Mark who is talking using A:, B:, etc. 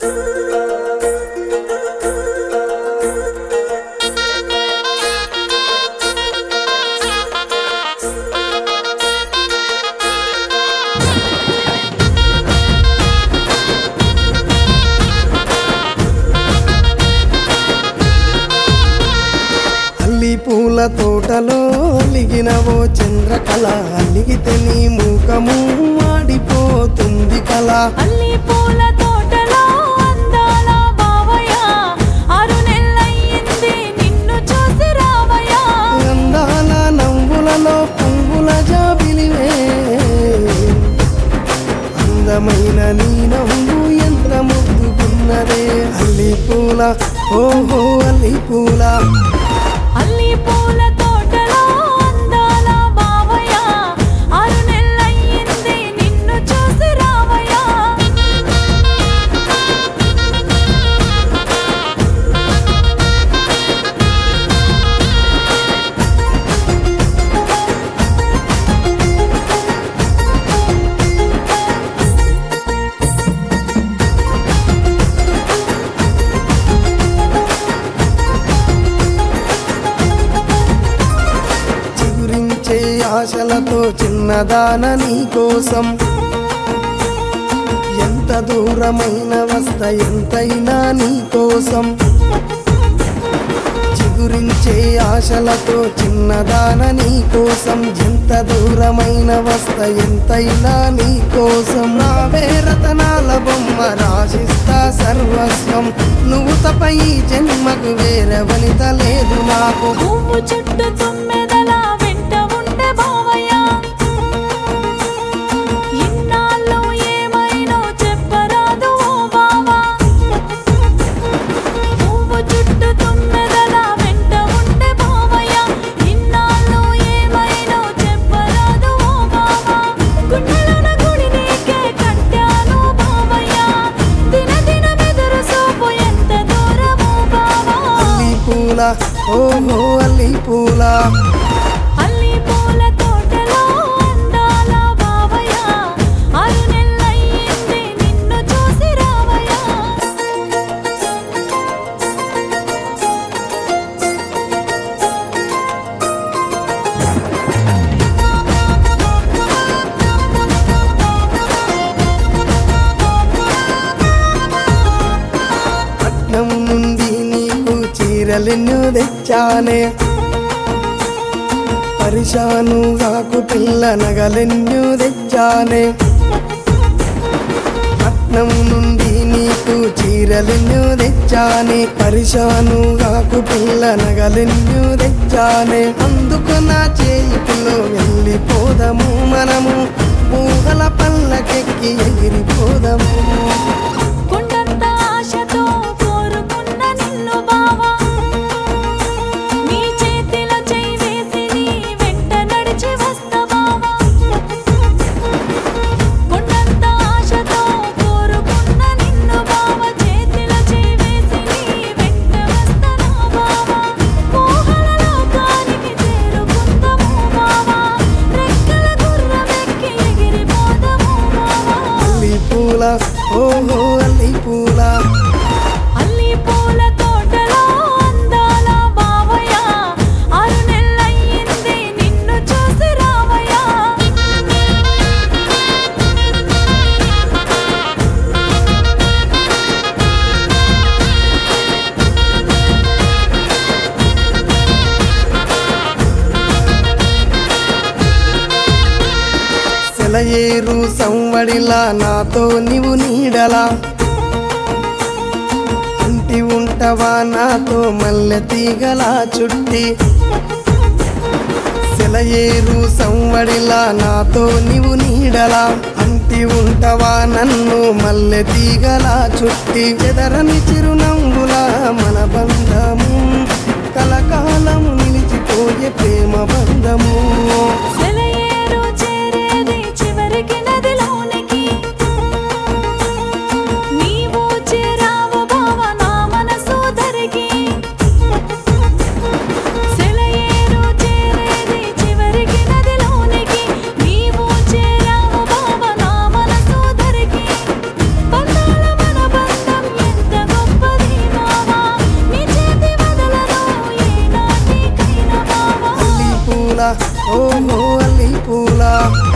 A: అల్లి పూల తోటలో అలిగినవో చంద్రకళ అలిగితే నీ మూకము మాడిపోతుంది కళ
B: అల్లి పూల తోటలో అందాల బావయ్య ఆరు నెలలయ్యింది నిన్ను చూసి రావయ్య
A: అందాల నవ్వులలో పువ్వుల జాబిలివే అందమైన నీ నవ్వు ఎంత ముద్దుకున్నదే అల్లి పూల ఓహో అల్లి పూల
B: అల్లి పూల తోటలో అందాల బావయ్య ఆరు నెలలయ్యింది నిన్ను చూసి రావయ్య
A: చిగురించే ఆశలతో చిన్నదాన నీ కోసం ఎంత దూరమైన వస్త ఎంతైనా నీ కోసం చిగురించే ఆశలతో చిన్నదాన నీ కోసం ఎంత దూరమైన వస్త ఎంతైనా నీ కోసం నావే రతనాల బొమ్మ రాసిస్తా సర్వస్వం నువ్వు తప్ప ఈ జన్మకు వేరే వనిత లేదు నాకు
B: పువ్వు చుట్టూ తుమ్మెదల వెంట ఉండే బావయ్య ఇన్నాళ్ళు ఏమైనో చెప్పరాదు ఓ బావా పువ్వు చుట్టూ తుమ్మెదల వెంట ఉండే బావయ్య ఇన్నాళ్ళు ఏమైనో చెప్పరాదు ఓ బావా గుండెలోన గుడి నీకే కట్టాను బావయ్య దిన దిన మెదురు సోపు ఎంత దూరము బావా
A: అల్లి పూల ఓహో అల్లి పూల
B: అల్లి పూల తోటలో అందాల బావయ్య ఆరు నెలలయ్యింది నిన్ను చూసి రావయ్య
A: పట్నం నుండి నీకు చీరలెన్ను తెచ్చానే పరిశాను కాకు పిల్ల నగలెన్ను తెచ్చానే పట్నం నుండి నీకు చీరలెన్ను తెచ్చానే పరిశాను కాకు పిల్ల నగలెన్ను తెచ్చానే అందుకు నా చేయిలో వెళ్ళిపోదము మనము ఊహల పల్లకెక్కి ఎగిరిపోదము
B: కొండంత ఆశతో కోరుకున్న నిన్ను బావా నీ చేతిలో చేయి వేసి నీ వెంట నడిచి వస్తా బావా కొండంత ఆశతో కోరుకున్న నిన్ను బావా చేతిలో చేయి వేసి నీ వెంట వస్తనా బావా మోహన లోకానికి చేరుకుందాము బావా రెక్కల గుర్రమెక్కి ఎగిరిపోదాము బావా
A: అల్లి పూల ఓహో అల్లి పూల
B: అల్లి పూల తోటలో అందాల బావయ్య ఆరు నెలలయ్యింది నిన్ను చూసి రావయ్య
A: సెలయేరు సంవడిలా నాతో నీవు నీడలా అంటి ఉంటవా నాతో మల్లె తీగలా చుట్టి సెలయేరు సంవడిలా నాతో నీవు నీడలా అంటి ఉంటవా నన్ను మల్లె తీగలా చుట్టి ఎదరని చిరునవ్వులా మన బంధము కలకాలము నిలిచిపోయే ప్రేమ బంధము
B: సెలయేరు చేరేది చివరికి నదిలోనికి నీవు చేరావు బావ నా మనసు ధరికి సెలయేరు చేరేది చివరికి నదిలోనికి నీవు చేరావు బావ నా మనసు ధరికి బంధాల మన బంధం
A: పూల ఓహో అల్లి పూల